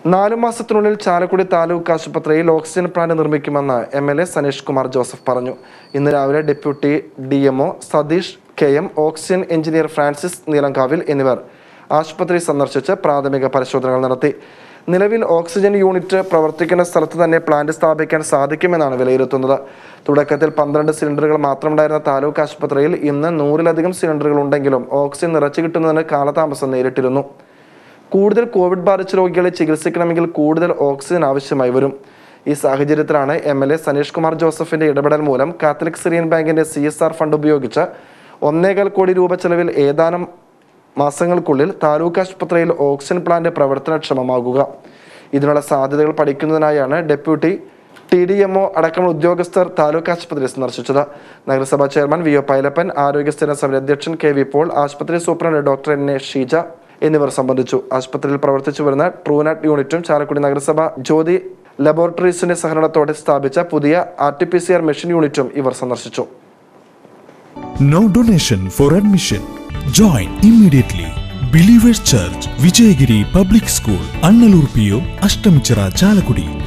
നാലു മാസത്തിനുള്ളിൽ ചാലക്കുടി താലൂക്ക് ആശുപത്രിയിൽ ഓക്സിജൻ പ്ലാന്റ് നിർമ്മിക്കുമെന്ന് M L A Saneesh Kumar Joseph പറഞ്ഞു ഇന്ന് രാവിലെ deputy D MO Satheesh K M oxygen engineer Francis Neelankavil എന്നിവർ ആശുപത്രി സന്ദർശിച്ച് പ്രാഥമിക പരിശോധനകൾ നടത്തി നിലവിൽ ഓക്സിജൻ യൂണിറ്റ് പ്രവർത്തിക്കുന്ന സ്ഥലത്ത് തന്നെ പ്ലാന്റ് സ്ഥാപിക്കാൻ സാധിക്കുമെന്നാണ് വിലയിരുത്തുന്നത് തുടക്കത്തിൽ പന്ത്രണ്ട് സിലിണ്ടറുകൾ മാത്രമുണ്ടായിരുന്ന താലൂക്ക് ആശുപത്രിയിൽ ഇന്ന് നൂറിലധികം സിലിണ്ടറുകൾ ഉണ്ടെങ്കിലും ഓക്സിജൻ നിറച്ചു കിട്ടുന്നതിന് കാലതാമസം നേരിട്ടിരുന്നു കൂടുതൽ കോവിഡ് ബാധിച്ച രോഗികളെ ചികിത്സിക്കണമെങ്കിൽ കൂടുതൽ ഓക്സിജൻ ആവശ്യമായി വരും ഈ സാഹചര്യത്തിലാണ് M L A Saneesh Kumar ജോസഫിന്റെ ഇടപെടൽ മൂലം കാത്തലിക് സിറിയൻ ബാങ്കിന്റെ സി എസ് ആർ ഫണ്ട് ഉപയോഗിച്ച് ഒന്നേകാൽ കോടി രൂപ ചെലവിൽ ഏതാനും മാസങ്ങൾക്കുള്ളിൽ താലൂക്ക് ആശുപത്രിയിൽ ഓക്സിജൻ പ്ലാന്റ് പ്രവർത്തനക്ഷമമാകുക ഇതിനുള്ള സാധ്യതകൾ പഠിക്കുന്നതിനായാണ് ഡെപ്യൂട്ടി ടി ഡി എംഒ അടക്കമുള്ള ഉദ്യോഗസ്ഥർ താലൂക്ക് ആശുപത്രി സന്ദർശിച്ചത് നഗരസഭാ ചെയർമാൻ വി ഒ പൈലപ്പൻ ആരോഗ്യ സ്ഥിര സമിതി അധ്യക്ഷൻ കെ വി പോൾ ആശുപത്രി superintendent doctor N A Sheeja എന്നിവർ സംബന്ധിച്ചു ആശുപത്രിയിൽ പ്രവർത്തിച്ചു വരുന്ന ട്രൂനാറ്റ് യൂണിറ്റും ചാലക്കുടി നഗരസഭ ജ്യോതി ലബോറട്ടറീസിന്റെ സഹകരണത്തോടെ സ്ഥാപിച്ച പുതിയ R T P C R machine യൂണിറ്റും ഇവർ സന്ദർശിച്ചു No donation for admission. Join immediately. Believers Church, Vijayagiri Public School, Annalur PO, Ashtamchira, Chalakudi.